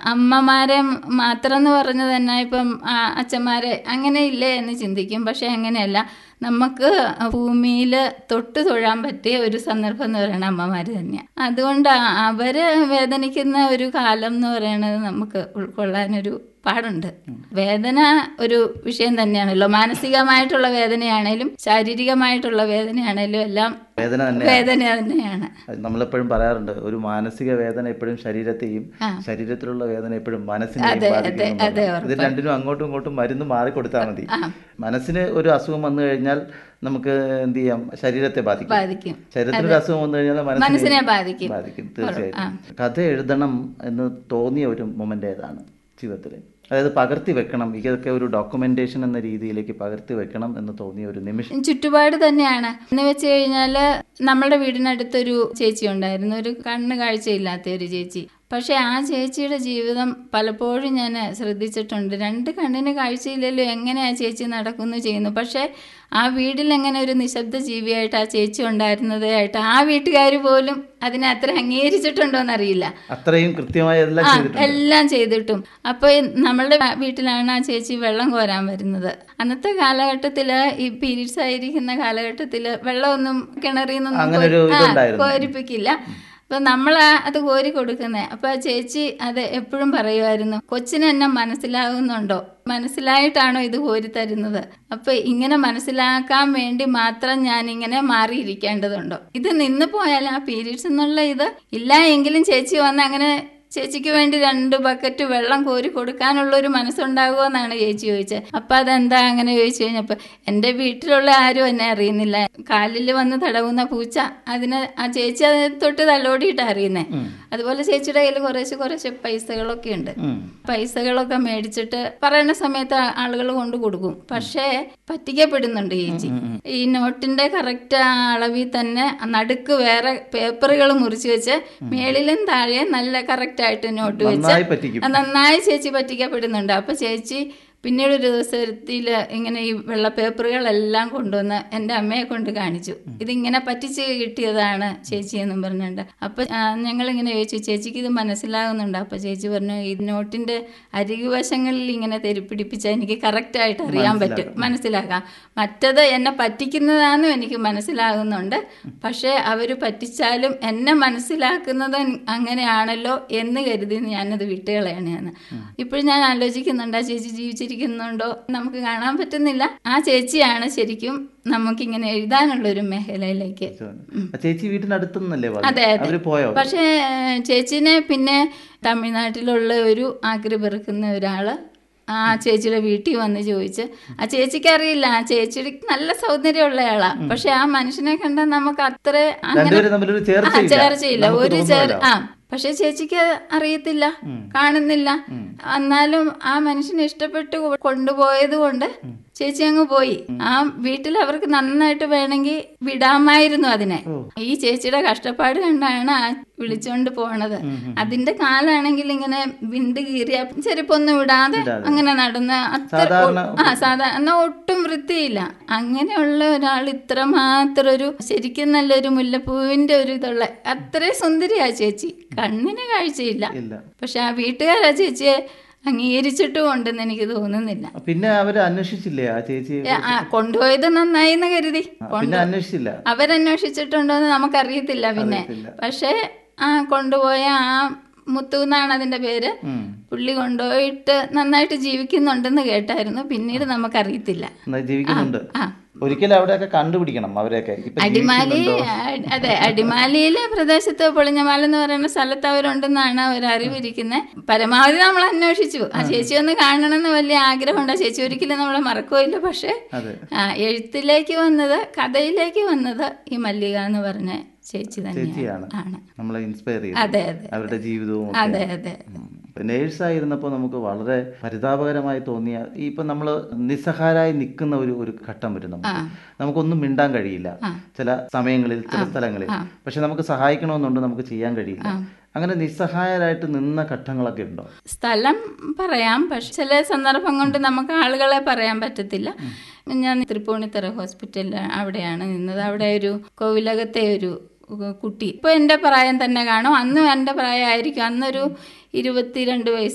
അമ്മമാരെ മാത്രം എന്ന് പറഞ്ഞു തന്നെ ഇപ്പം ആ, അച്ഛന്മാരെ അങ്ങനെ ഇല്ലേ എന്ന് ചിന്തിക്കും പക്ഷെ അങ്ങനെയല്ല നമുക്ക് ഭൂമിയിൽ തൊട്ട് തൊഴാൻ പറ്റിയ ഒരു സന്ദർഭം എന്ന് പറയുന്നത് അമ്മമാർ തന്നെയാണ് അതുകൊണ്ട് അവര് വേദനിക്കുന്ന ഒരു കാലം എന്ന് പറയുന്നത് നമുക്ക് ഉൾക്കൊള്ളാനൊരു പാടുണ്ട് വേദന ഒരു വിഷയം തന്നെയാണല്ലോ മാനസികമായിട്ടുള്ള വേദനയാണേലും ശാരീരികമായിട്ടുള്ള വേദനയാണേലും എല്ലാം വേദന തന്നെ വേദന തന്നെയാണ് നമ്മളെപ്പോഴും പറയാറുണ്ട് ഒരു മാനസിക വേദന എപ്പോഴും ശരീരത്തെയും ആ. ശരീരത്തിലുള്ള വേദന എപ്പോഴും മനസ്സിനെയും അതെ, ബാധിക്കുന്നു അതെ, എന്നുള്ളതാണ്. ഇത് രണ്ടിനും അങ്ങോട്ടും ഇങ്ങോട്ടും മരുന്ന് മാറിക്കൊടുത്താൽ മതി ആ. മനസ്സിന് ഒരു അസുഖം വന്നു കഴിഞ്ഞാൽ നമുക്ക് എന്ത് ചെയ്യാം ശരീരത്തെ ബാധിക്കും ബാധിക്കും ശരീരത്തിന് ഒരു അസുഖം വന്നു കഴിഞ്ഞാൽ മനസ്സിനെ മനസ്സിനെ ബാധിക്കും ബാധിക്കും തീർച്ചയായിട്ടും കഥ എഴുതണം എന്ന് തോന്നിയ ഒരു മൊമെന്റ് ഏതാണ് ജീവിതത്തിൽ അതായത് പകർത്തി വെക്കണം ഇതൊക്കെ ഒരു ഡോക്യുമെന്റേഷൻ എന്ന രീതിയിലേക്ക് പകർത്തി വെക്കണം എന്ന് തോന്നിയ ഒരു നിമിഷം ചുറ്റുപാട് തന്നെയാണ് എന്ന് വെച്ച് കഴിഞ്ഞാല് നമ്മുടെ വീടിനടുത്തൊരു ചേച്ചി ഉണ്ടായിരുന്നു ഒരു കണ്ണ് കാഴ്ചയില്ലാത്ത ഒരു ചേച്ചി പക്ഷെ ആ ചേച്ചിയുടെ ജീവിതം പലപ്പോഴും ഞാൻ ശ്രദ്ധിച്ചിട്ടുണ്ട് രണ്ട് കണ്ണിന് കാഴ്ചയില്ലല്ലോ എങ്ങനെ ആ ചേച്ചി നടക്കുന്നു ചെയ്യുന്നു പക്ഷെ ആ വീട്ടിൽ എങ്ങനെ ഒരു നിശബ്ദ ജീവിയായിട്ട് ആ ചേച്ചി ഉണ്ടായിരുന്നതായിട്ട് ആ വീട്ടുകാർ പോലും അതിനെ അത്ര അംഗീകരിച്ചിട്ടുണ്ടോ എന്നറിയില്ല അത്രയും കൃത്യമായി എല്ലാം ആ, ചെയ്തിട്ടുണ്ട് എല്ലാം ചെയ്തിട്ടും അപ്പൊ ഈ നമ്മളുടെ വീട്ടിലാണ് ആ ചേച്ചി വെള്ളം കോരാൻ വരുന്നത് അന്നത്തെ കാലഘട്ടത്തില് ഈ പീരീഡ്സ് ആയിരിക്കുന്ന കാലഘട്ടത്തില് വെള്ളമൊന്നും കിണറിൽ നിന്നൊന്നും അങ്ങനെ ഒരു കോരി- ആ, ഇതുണ്ടായിരുന്നു. കോരിപ്പിക്കില്ല അപ്പൊ നമ്മളാ അത് കോരി കൊടുക്കുന്നേ അപ്പൊ ആ ചേച്ചി അത് എപ്പോഴും പറയുമായിരുന്നു കൊച്ചിന് എന്നെ മനസ്സിലാകുന്നുണ്ടോ മനസ്സിലായിട്ടാണോ ഇത് കോരി തരുന്നത് അപ്പൊ ഇങ്ങനെ മനസ്സിലാക്കാൻ വേണ്ടി മാത്രം ഞാൻ ഇങ്ങനെ മാറിയിരിക്കേണ്ടതുണ്ടോ ഇത് നിന്ന് പോയാൽ ആ പീരീഡ്സ് എന്നുള്ള ഇത് ഇല്ല എങ്കിലും ചേച്ചി വന്ന് അങ്ങനെ ചേച്ചിക്ക് വേണ്ടി രണ്ട് ബക്കറ്റ് വെള്ളം കോരി കൊടുക്കാനുള്ള ഒരു മനസ്സുണ്ടാകുമോ എന്നാണ് ചേച്ചി ചോദിച്ചത് അപ്പൊ അതെന്താ അങ്ങനെ ചോദിച്ചു കഴിഞ്ഞപ്പോ എന്റെ വീട്ടിലുള്ള ആരും എന്നെ അറിയുന്നില്ല കാലിൽ വന്ന് തടവുന്ന പൂച്ച അതിനെ ആ ചേച്ചി അത് തൊട്ട് തലോടിയിട്ട് അറിയുന്നേ അതുപോലെ ചേച്ചിയുടെ കയ്യിൽ കുറേശ്ശെ കുറേശ്ശെ പൈസകളൊക്കെ ഉണ്ട് ഉം. പൈസകളൊക്കെ മേടിച്ചിട്ട് പറയുന്ന സമയത്ത് ആളുകൾ കൊണ്ട് കൊടുക്കും പക്ഷേ പറ്റിക്കപ്പെടുന്നുണ്ട് ചേച്ചി ഈ നോട്ടിന്റെ കറക്റ്റ് അളവിൽ തന്നെ നടുക്ക് വേറെ പേപ്പറുകൾ മുറിച്ച് വെച്ച് മേളിലും താഴെ നല്ല കറക്റ്റ് ആയിട്ട് നോട്ട് വെച്ച് നന്നായി പറ്റിക്കും ആ, നന്നായി ചേച്ചി പറ്റിക്കപ്പെടുന്നുണ്ട് അപ്പൊ ചേച്ചി പിന്നീട് ഒരു ദിവസത്തിൽ ഇങ്ങനെ ഈ വെള്ള പേപ്പറുകളെല്ലാം കൊണ്ടുവന്ന് എൻ്റെ അമ്മയെ കൊണ്ട് കാണിച്ചു ഇതിങ്ങനെ പറ്റിച്ച് കിട്ടിയതാണ് ചേച്ചി എന്നും പറഞ്ഞുണ്ട് അപ്പൊ ഞങ്ങൾ ഇങ്ങനെ ചോദിച്ചു ചേച്ചിക്ക് ഇത് മനസ്സിലാകുന്നുണ്ട് അപ്പൊ ചേച്ചി പറഞ്ഞു ഈ നോട്ടിന്റെ അരികുവശങ്ങളിൽ ഇങ്ങനെ തെരിപ്പിടിപ്പിച്ചാൽ എനിക്ക് കറക്റ്റ് ആയിട്ട് അറിയാൻ പറ്റും മനസ്സിലാക്കാം മറ്റത് എന്നെ പറ്റിക്കുന്നതാണെന്നും എനിക്ക് മനസ്സിലാകുന്നുണ്ട് പക്ഷേ അവർ പറ്റിച്ചാലും എന്നെ മനസ്സിലാക്കുന്നത് അങ്ങനെയാണല്ലോ എന്ന് കരുതി ഞാനത് വിട്ടുകളയാണ് ഇപ്പോഴും ഞാൻ ആലോചിക്കുന്നുണ്ട് ആ ചേച്ചി ജീവിച്ചിരിക്കുന്നുണ്ടോ നമുക്ക് കാണാൻ പറ്റുന്നില്ല ആ ചേച്ചിയാണ് ശരിക്കും നമുക്കിങ്ങനെ എഴുതാനുള്ള ഒരു മേഖലയിലേക്ക് ആ ചേച്ചി വീട്ടിനടുത്തു നിന്നല്ലേ അതെ, പറഞ്ഞത് അതെ. അവര് പോയോ പക്ഷേ ഏഹ്, ചേച്ചിനെ പിന്നെ തമിഴ്നാട്ടിലുള്ള ഒരു ആക്രി പെറുക്കുന്ന ഒരാള് ആ ചേച്ചിയുടെ വീട്ടിൽ വന്ന് ചോദിച്ച് ആ ചേച്ചിക്ക് അറിയില്ല ആ ചേച്ചിയുടെ നല്ല സൗന്ദര്യമുള്ള ആളാ പക്ഷെ ആ മനുഷ്യനെ കണ്ടാൽ നമുക്ക് അത്ര അങ്ങനെ രണ്ടുപേരും തമ്മിലൊരു ആ, ചേർച്ചയില്ല ചേർച്ചയില്ല നമുക്ക് ഒരു ചേർ തോന്നുമല്ലോ. ആ പക്ഷെ ചേച്ചിക്ക് അറിയത്തില്ല കാണുന്നില്ല എന്നാലും ആ മനുഷ്യനെ ഇഷ്ടപ്പെട്ട് കൊ- കൊണ്ടുപോയത് കൊണ്ട് ചേച്ചി അങ്ങ് പോയി ആ വീട്ടിൽ അവർക്ക് നന്നായിട്ട് വേണമെങ്കിൽ വിടാമായിരുന്നു അതിനെ ഈ ചേച്ചിയുടെ കഷ്ടപ്പാട് കണ്ടാണ് ആ വിളിച്ചോണ്ട് പോണത് അതിന്റെ കാലാണെങ്കിൽ ഇങ്ങനെ വിണ്ട് കീറിയ ചെരുപ്പൊന്നും വിടാതെ അങ്ങനെ നടന്ന് അത്ര സാധാരണ ആ സാധാരണ എന്നാ ഒട്ടും വൃത്തിയില്ല അങ്ങനെയുള്ള ഒരാൾ ഇത്രമാത്രം ഒരു ശരിക്കും നല്ലൊരു മുല്ലപ്പൂവിന്റെ ഒരു ഇതുള്ള അത്രയും സുന്ദരിയാ ചേച്ചി കണ്ണിന് കാഴ്ചയില്ല ഇല്ല പക്ഷെ ആ വീട്ടുകാരാ ചേച്ചിയെ അംഗീകരിച്ചിട്ടും ഉണ്ടെന്ന് എനിക്ക് തോന്നുന്നില്ല പിന്നെ അവര് അന്വേഷിച്ചില്ലേ ആ ചേച്ചി ഏ, ആ, കൊണ്ടുപോയത് നന്നായി എന്ന് കരുതി പിന്നെ അന്വേഷിച്ചില്ല അവരന്വേഷിച്ചിട്ടുണ്ടോന്ന് നമുക്കറിയത്തില്ല പിന്നെ അറിയത്തില്ല. പക്ഷെ ആ കൊണ്ടുപോയ ആ മുത്തു എന്നാണ് അതിന്റെ പേര് ഉം. പുള്ളി കൊണ്ടുപോയിട്ട് നന്നായിട്ട് ജീവിക്കുന്നുണ്ടെന്ന് കേട്ടായിരുന്നു പിന്നീട് നമുക്കറിയത്തില്ല എന്നാ ജീവിക്കുന്നുണ്ട് ആ ഒരിക്കലും അവിടെയൊക്കെ കണ്ടുപിടിക്കണം അവരെയൊക്കെ ഇപ്പൊ അടിമാലി ജീവിക്കുന്നുണ്ടോ? ആ, അതെ അടിമാലിയിലെ പ്രദേശത്ത് പൊളിഞ്ഞമാല എന്ന് പറയുന്ന സ്ഥലത്ത് അവരുണ്ടെന്നാണ് ഒരു അറിവിരിക്കുന്നത് പരമാവധി നമ്മൾ അന്വേഷിച്ചു ആ ചേച്ചി ഒന്ന് കാണണമെന്ന് വലിയ ആഗ്രഹമുണ്ട് ആ ചേച്ചി ഒരിക്കലും നമ്മളെ മറക്കുകയില്ല പക്ഷെ അതെ ആ എഴുത്തിലേക്ക് വന്നത് കഥയിലേക്ക് വന്നത് ഈ മല്ലിക എന്ന് പറഞ്ഞ ചേച്ചി തന്നെയാണ് ചേച്ചിയാണ് ആണ് നമ്മളെ ഇൻസ്പയർ ചെയ്തു അതെ അതെ അവരുടെ ജീവിതവും അതെ അതെ നേഴ്സായിരുന്നപ്പോൾ നമുക്ക് വളരെ പരിതാപകരമായി തോന്നിയ ഈ ഇപ്പം നമ്മൾ നിസ്സഹാരായി നിൽക്കുന്ന ഒരു ഒരു ഘട്ടം വരും നമുക്ക് നമുക്കൊന്നും മിണ്ടാൻ കഴിയില്ല ചില സമയങ്ങളിൽ ചില സ്ഥലങ്ങളിൽ പക്ഷെ നമുക്ക് സഹായിക്കണമെന്നുണ്ട് നമുക്ക് ചെയ്യാൻ കഴിയില്ല അങ്ങനെ നിസ്സഹായരായിട്ട് നിന്ന ഘട്ടങ്ങളൊക്കെ ഉണ്ടോ സ്ഥലം പറയാം പക്ഷെ ചില സന്ദർഭം കൊണ്ട് നമുക്ക് ആളുകളെ പറയാൻ പറ്റത്തില്ല ഞാൻ തൃപ്പൂണിത്തറ ഹോസ്പിറ്റലിൽ അവിടെയാണ് നിന്നത് അവിടെ ഒരു കോവിലകത്തെ ഒരു കുട്ടി ഇപ്പൊ എന്റെ പ്രായം തന്നെ കാണും അന്നും എന്റെ പ്രായമായിരിക്കും അന്നൊരു ഇരുപത്തിരണ്ട് വയസ്സ്